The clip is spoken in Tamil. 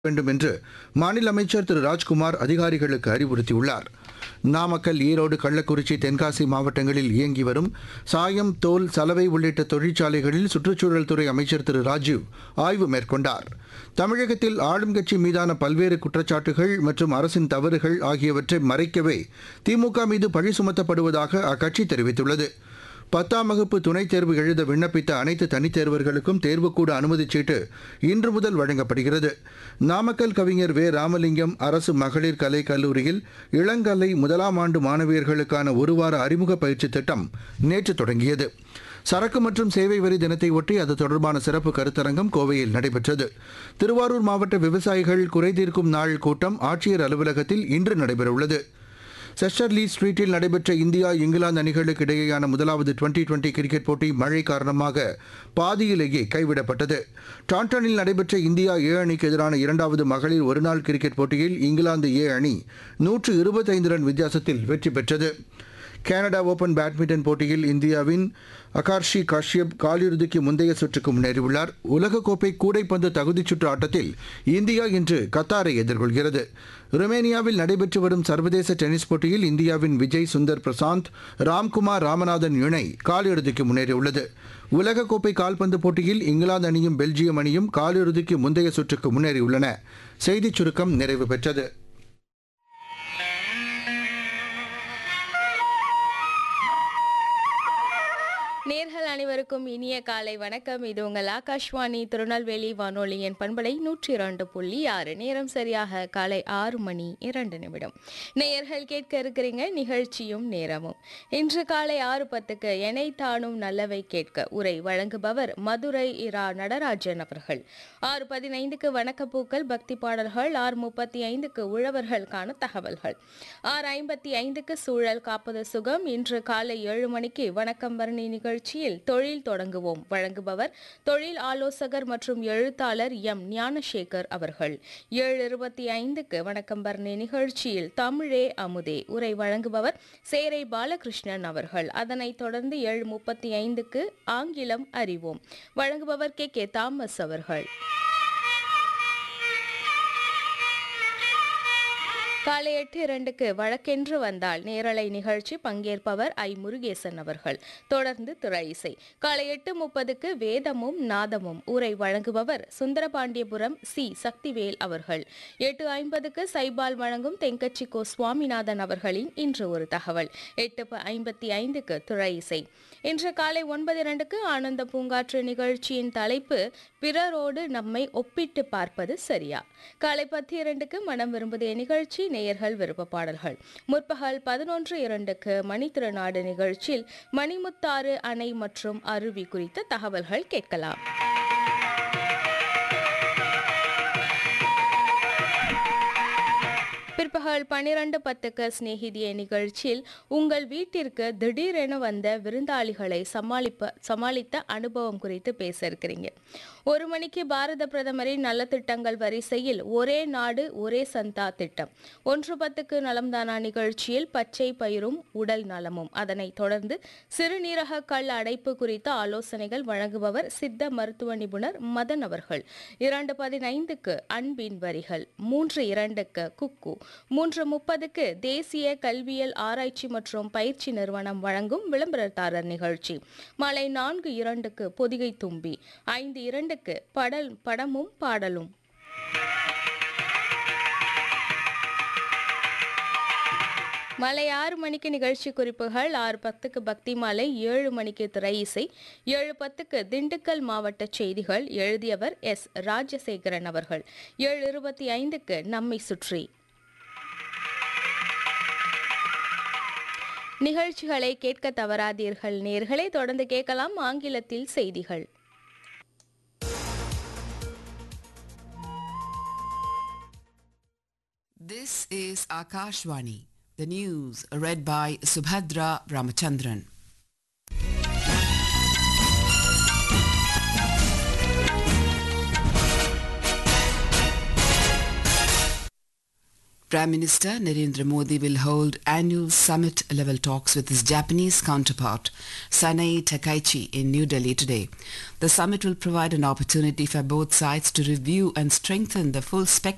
வேண்டும் என்று மாநில அமைச்சர் திரு ராஜ்குமார் அதிகாரிகளுக்கு அறிவுறுத்தியுள்ளார் நாமக்கல் ஈரோடு கள்ளக்குறிச்சி தென்காசி மாவட்டங்களில் இயங்கி வரும் சாயம் தோல் சலவை உள்ளிட்ட தொழிற்சாலைகளில் சுற்றுச்சூழல் துறை அமைச்சர் திரு ராஜீவ் ஆய்வு மேற்கொண்டார் தமிழகத்தில் ஆளும் கட்சி மீதான பல்வேறு குற்றச்சாட்டுகள் மற்றும் அரசின் தவறுகள் ஆகியவற்றை மறைக்கவே திமுக மீது பழி சுமத்தப்படுவதாக அக்கட்சி தெரிவித்துள்ளது பத்தாம் வகுப்பு துணைத் தேர்வு எழுத விண்ணப்பித்த அனைத்து தனித் தேர்வர்களுக்கும் தேர்வுக்கூட அனுமதிச் சீட்டு இன்று முதல் வழங்கப்படுகிறது நாமக்கல் கவிஞர் வே ராமலிங்கம் அரசு மகளிர் கலை கல்லூரியில் இளங்கலை முதலாம் ஆண்டு மாணவியர்களுக்கான ஒருவார அறிமுக பயிற்சி திட்டம் நேற்று தொடங்கியது சரக்கு மற்றும் சேவை வரி தினத்தை ஒட்டி அது தொடர்பான சிறப்பு கருத்தரங்கம் கோவையில் நடைபெற்றது திருவாரூர் மாவட்ட விவசாயிகள் குறைதீர்க்கும் நாள் கூட்டம் ஆட்சியர் அலுவலகத்தில் இன்று நடைபெறவுள்ளது செஸ்டர்லி ஸ்ட்ரீட்டில் நடைபெற்ற இந்தியா இங்கிலாந்து அணிகளுக்கு இடையேயான முதலாவது டுவெண்டி டுவெண்டி கிரிக்கெட் போட்டி மழை காரணமாக பாதியிலேயே கைவிடப்பட்டது டாண்டனில் நடைபெற்ற இந்தியா ஏ அணிக்கு எதிரான இரண்டாவது மகளிர் ஒருநாள் கிரிக்கெட் போட்டியில் இங்கிலாந்து ஏ அணி நூற்று இருபத்தைந்து ரன் வித்தியாசத்தில் வெற்றி பெற்றது கனடா ஓபன் பேட்மிண்டன் போட்டியில் இந்தியாவின் அகார்ஷி காஷ்யப் காலிறுதிக்கு முந்தைய சுற்றுக்கு முன்னேறியுள்ளார் உலகக்கோப்பை கூடைப்பந்து தகுதிச் சுற்று ஆட்டத்தில் இந்தியா இன்று கத்தாரை எதிர்கொள்கிறது ருமேனியாவில் நடைபெற்று வரும் சர்வதேச டென்னிஸ் போட்டியில் இந்தியாவின் விஜய் சுந்தர் பிரசாந்த் ராம்குமார் ராமநாதன் இணை காலிறுதிக்கு முன்னேறியுள்ளது உலகக்கோப்பை கால்பந்து போட்டியில் இங்கிலாந்து அணியும் பெல்ஜியம் அணியும் காலிறுதிக்கு முந்தைய சுற்றுக்கு முன்னேறியுள்ளன செய்திச் சுருக்கம் நிறைவு பெற்றது நேர்கள் அனைவருக்கும் இனிய காலை வணக்கம் இது உங்கள் ஆகாஷ்வாணி திருநெல்வேலி வானொலியின் பண்பலை நூற்றி இரண்டு புள்ளி ஆறு நேரம் சரியாக காலை ஆறு மணி இரண்டு நிமிடம் நேயர்கள் கேட்க இருக்கிறீங்க நிகழ்ச்சியும் நேரமும் இன்று காலை ஆறு பத்துக்கு எனை தானும் நல்லவை கேட்க உரை வழங்குபவர் மதுரை இரா நடராஜன் அவர்கள் ஆறு பதினைந்துக்கு வணக்கப்பூக்கள் பக்தி பாடல்கள் ஆறு முப்பத்தி ஐந்துக்கு உழவர்களுக்கான தகவல்கள் ஆறு ஐம்பத்தி ஐந்துக்கு சூழல் காப்பது சுகம் இன்று காலை ஏழு மணிக்கு வணக்கம் வரணி நிகழ்ச்சியில் தொழில் தொடங்குவோம் வழங்குபவர் தொழில் ஆலோசகர் மற்றும் எழுத்தாளர் எம் ஞானசேகர் அவர்கள் ஏழு இருபத்தி ஐந்துக்கு வணக்கம் வரணி நிகழ்ச்சியில் தமிழே அமுதே உரை வழங்குபவர் சேரை பாலகிருஷ்ணன் அவர்கள் அதனைத் தொடர்ந்து ஏழு முப்பத்தி ஐந்துக்கு ஆங்கிலம் அறிவோம் வழங்குபவர் கே கே தாமஸ் அவர்கள் காலை எட்டு இரண்டுக்கு வழக்கென்று வந்தால் நேரலை நிகழ்ச்சி பங்கேற்பவர் ஐ முருகேசன் அவர்கள் தொடர்ந்து திரை இசை காலை எட்டு முப்பதுக்கு வேதமும் நாதமும் உரை வழங்குபவர் சுந்தரபாண்டியபுரம் சி சக்திவேல் அவர்கள் எட்டு ஐம்பதுக்கு சைபால் வழங்கும் தெங்கச்சி கோ சுவாமிநாதன் அவர்களின் இன்று ஒரு தகவல் எட்டு ப- ஐம்பத்தி ஐந்துக்கு திரை இசை இன்று காலை ஒன்பது இரண்டுக்கு ஆனந்த பூங்காற்று நிகழ்ச்சியின் தலைப்பு பிறரோடு நம்மை ஒப்பிட்டு பார்ப்பது சரியா காலை பத்து இரண்டுக்கு மனம் விரும்புதே நிகழ்ச்சி நேயர்கள் விருப்ப பாடல்கள் முற்பகல் பதினொன்று இரண்டுக்கு மணித்திருநாடு நிகழ்ச்சியில் மணிமுத்தாறு அணை மற்றும் அருவி குறித்த தகவல்கள் கேட்கலாம் பிற்பகல் பன்னிரண்டு பத்துக்கு சிநேகிதிய நிகழ்ச்சியில் உங்கள் வீட்டிற்கு திடீரென வந்த விருந்தாளிகளை சமாளிப்ப சமாளித்த அனுபவம் குறித்து பேச இருக்கிறீங்க ஒரு மணிக்கு பாரத பிரதமரின் நலத்திட்டங்கள் வரிசையில் ஒரே நாடு ஒரே சந்தா திட்டம் ஒன்று பத்துக்கு நலம்தானா நிகழ்ச்சியில் பச்சை பயிரும் உடல் நலமும் அதனைத் தொடர்ந்து சிறுநீரக கல் அடைப்பு குறித்த ஆலோசனைகள் வழங்குபவர் சித்த மருத்துவ நிபுணர் மதன் அவர்கள் இரண்டு பதினைந்துக்கு அன்பின் வரிகள் மூன்று இரண்டுக்கு குக்கு மூன்று முப்பதுக்கு தேசிய கல்வியல் ஆராய்ச்சி மற்றும் பயிற்சி நிறுவனம் வழங்கும் விளம்பரதாரர் நிகழ்ச்சி மாலை நான்கு இரண்டுக்கு பொதிகை தும்பி ஐந்து இரண்டுக்கு படல் படமும் பாடலும் மாலை ஆறு மணிக்கு நிகழ்ச்சி குறிப்புகள் ஆறு பத்துக்கு பக்தி மாலை ஏழு மணிக்கு திரை இசை ஏழு பத்துக்கு திண்டுக்கல் மாவட்ட செய்திகள் எழுதியவர் எஸ் ராஜசேகரன் அவர்கள் ஏழு இருபத்தி ஐந்துக்கு நம்மை சுற்றி நிகழ்ச்சிகளை கேட்க தவறாதீர்கள் நேர்களை தொடர்ந்து கேட்கலாம் ஆங்கிலத்தில் செய்திகள் This is Akashvani, the news read by Subhadra Ramachandran. Prime Minister Narendra Modi will hold annual summit level talks with his Japanese counterpart Sanae Takaichi in New Delhi today. The summit will provide an opportunity for both sides to review and strengthen the full spectrum